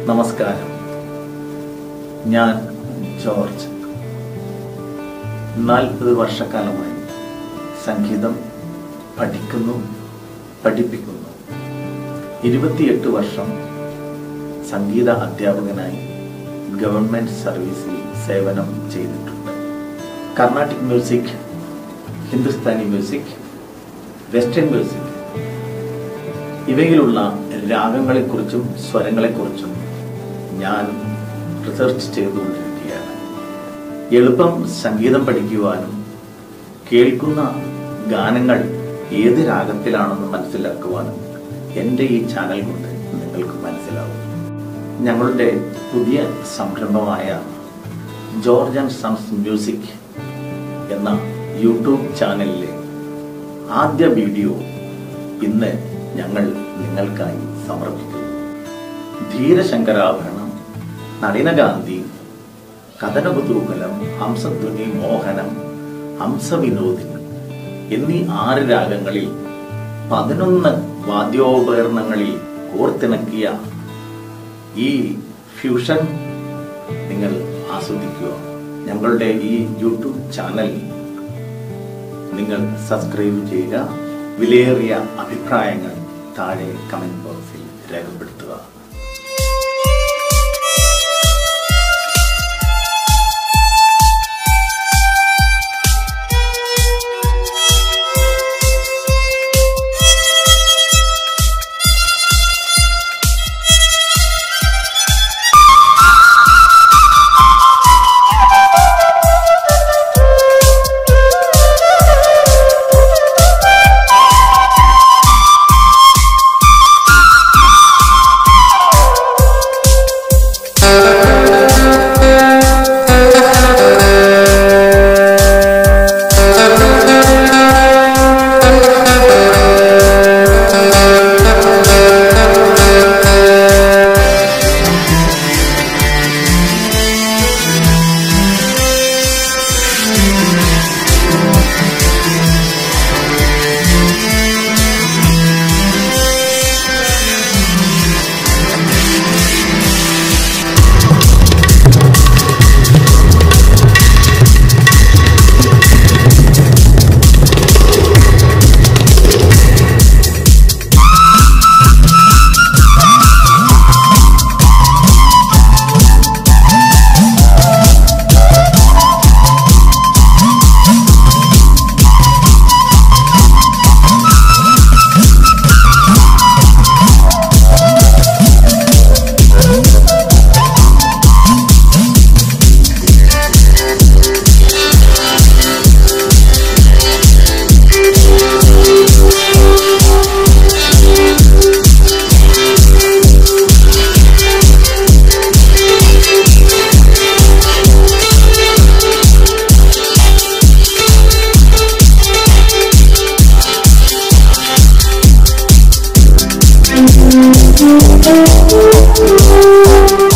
നമസ്കാരം ഞാൻ ജോർജ് നാൽപ്പത് വർഷക്കാലമായി സംഗീതം പഠിക്കുന്നു പഠിപ്പിക്കുന്നു ഇരുപത്തിയെട്ട് വർഷം സംഗീത അധ്യാപകനായി ഗവൺമെന്റ് സർവീസിൽ സേവനം ചെയ്തിട്ടുണ്ട് Carnatic music Hindustani music western music ഇവയിലുള്ള രാഗങ്ങളെക്കുറിച്ചും സ്വരങ്ങളെക്കുറിച്ചും ഞാൻ റിസർച്ച് ചെയ്തുകൊണ്ടിരിക്കുകയാണ് എളുപ്പം സംഗീതം പഠിക്കുവാനും കേൾക്കുന്ന ഗാനങ്ങൾ ഏത് രാഗത്തിലാണെന്ന് മനസ്സിലാക്കുവാനും എൻ്റെ ഈ ചാനൽ കൊണ്ട് നിങ്ങൾക്ക് മനസ്സിലാവും ഞങ്ങളുടെ പുതിയ സംരംഭമായ ജോർജ് ആൻഡ് സൺസ് മ്യൂസിക് എന്ന യൂട്യൂബ് ചാനലിലെ ആദ്യ വീഡിയോ ഇന്ന് ഞങ്ങൾ നിങ്ങൾക്കായി സമർപ്പിക്കുന്നു ധീരശങ്കരാഭരണം നളിനഗാന്ധി കഥനകുതൂഹലം ഹംസധ്വനി മോഹനം ഹംസവിനോദിനി എന്നീ ആറ് രാഗങ്ങളിൽ പതിനൊന്ന് വാദ്യോപകരണങ്ങളിൽ കോർത്തിണക്കിയ ഈ ഫ്യൂഷൻ നിങ്ങൾ ആസ്വദിക്കുക ഞങ്ങളുടെ ഈ യൂട്യൂബ് ചാനൽ നിങ്ങൾ സബ്സ്ക്രൈബ് ചെയ്യുക വിലയേറിയ അഭിപ്രായങ്ങൾ താഴെ കമന്റ് ബോക്സിൽ രേഖപ്പെടുത്തുക Thank you.